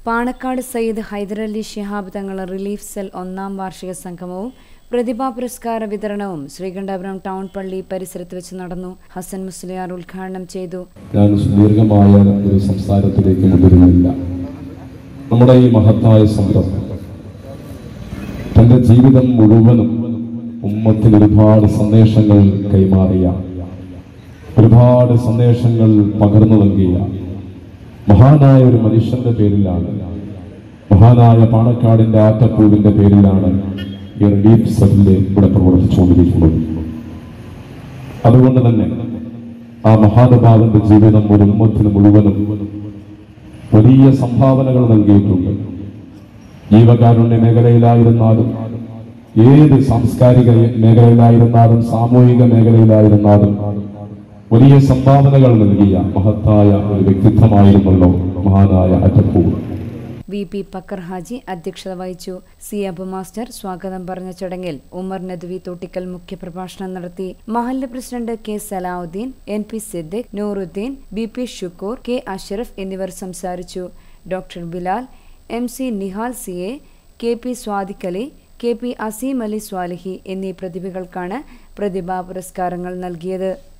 പാണക്കാട് സയ്യിദ് ഹൈദരലി ശിഹാബ് തങ്ങൾ relief cell ഒന്നാം വാർഷിക സംഗമവും പ്രതിഭാ പുരസ്കാര വിതരണവും ശ്രീകണ്ഠപുരം ടൗൺ പള്ളി പരിസരത്ത് വെച്ച് നടന്നു ഹസൻ മുസ്ലിയാർ ഉദ്ഘാടനം ചെയ്തു ഞാൻ ദീർഘമായ ഒരു സംസാരത്തിലേക്ക് മുതിരുന്നില്ല നമ്മുടെ ഈ മഹത്തായ സംരംഭം തന്റെ ജീവിതം മുഴുവനും ഉമ്മത്തിന് ഒരുപാട് സന്ദേശങ്ങൾ കൈമാറിയ ഒരുപാട് സന്ദേശങ്ങൾ പകർന്നു നൽകിയ മഹാനായ ഒരു മനുഷ്യന്റെ പേരിലാണ് മഹാനായ പാണക്കാടിന്റെ ആറ്റപ്പൂവിന്റെ പേരിലാണ് ഈ റിലീഫ് സെല്ല് ഇവിടെ പ്രവർത്തിച്ചുകൊണ്ടിരിക്കുന്നത് അതുകൊണ്ട് തന്നെ ആ മഹാനുഭാവന്റെ ജീവിതം ഒരു ഉമ്മത്തിന് മുഴുവനും വലിയ സംഭാവനകൾ നൽകിയിട്ടുണ്ട് ജീവകാരുണ്യ മേഖലയിലായിരുന്നാലും ഏത് സാംസ്കാരിക മേഖലയിലായിരുന്നാലും സാമൂഹിക മേഖലയിലായിരുന്നാലും വലിയ സംഭാവനകൾ നൽകിയ മഹത്തായ ഒരു വ്യക്തിത്വമായിരുന്നല്ലോ മഹാനായ അറ്റപ്പൂ വി പി പക്കർ ഹാജി അധ്യക്ഷത വഹിച്ചു സി അബു മാസ്റ്റർ സ്വാഗതം പറഞ്ഞ ചടങ്ങിൽ ഉമർ നദ്വി തോട്ടിക്കൽ മുഖ്യപ്രഭാഷണം നടത്തി മഹല്ല് president K Salahuddin N P Siddique Nooruddin B P Shukkur K Ashraf എന്നിവർ സംസാരിച്ചു doctor Bilal M C Nihal C A K P Swadiqali K P Aseem Ali Swalihi എന്നീ പ്രതിഭകൾക്കാണ് പ്രതിഭാ പുരസ്കാരങ്ങൾ നൽകിയത്